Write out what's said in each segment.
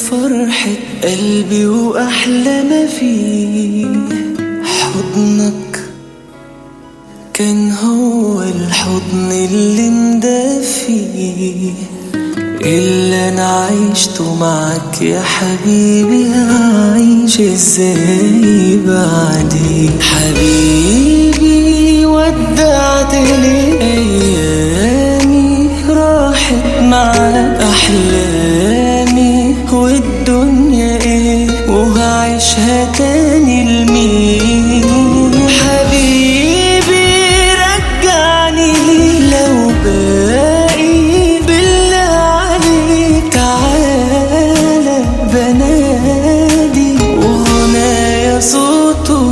فرحة قلبي وأحلى ما فيه حضنك كان هو الحضن اللي مدفي اللي انا عيشته معك يا حبيبي هعيش ازاي بعدي حبيبي ودعت لي ايامي راحت معاك احلامي والدنيا ايه وهعيشها تاني لمين حبيبي رجعني لو باقي بالله عليك تعالى بنادي وهنايا صوته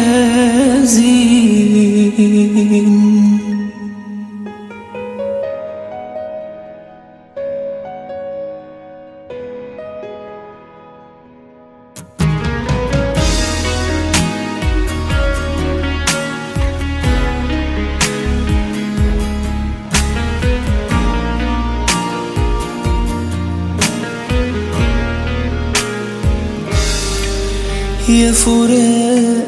حزين يا فراق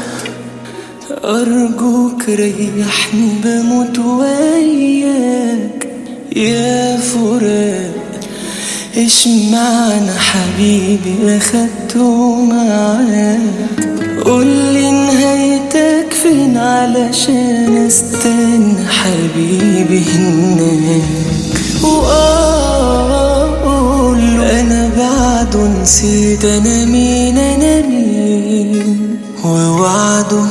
أرجوك ريحني بموت وياك يا فراق إيش معنى حبيبي أخدته معاك قولي نهايتك فين علشان استنى حبيبي هناك وأقول أنا بعده نسيت أنا مين أنا مين ووعده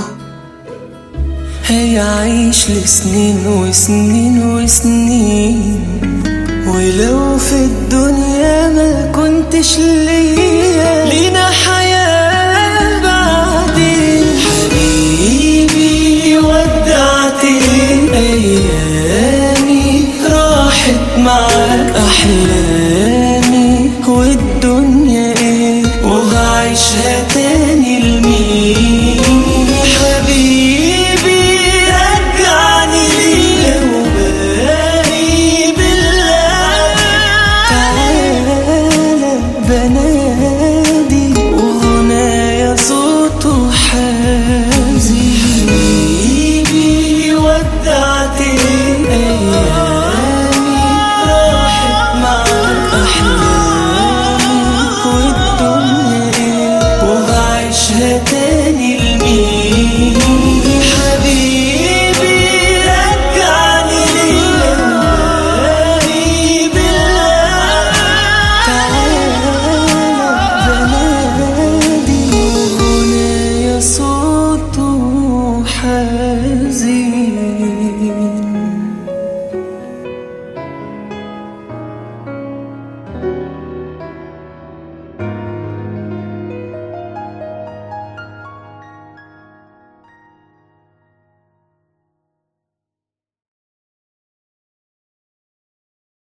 هيعيش لسنين وسنين وسنين ولو في الدنيا ما كنتش ليا لينا حياة بعدين حبيبي ودعت لي أيامي راحت معاك أحلامي والدنيا إيه وهعيشها تاني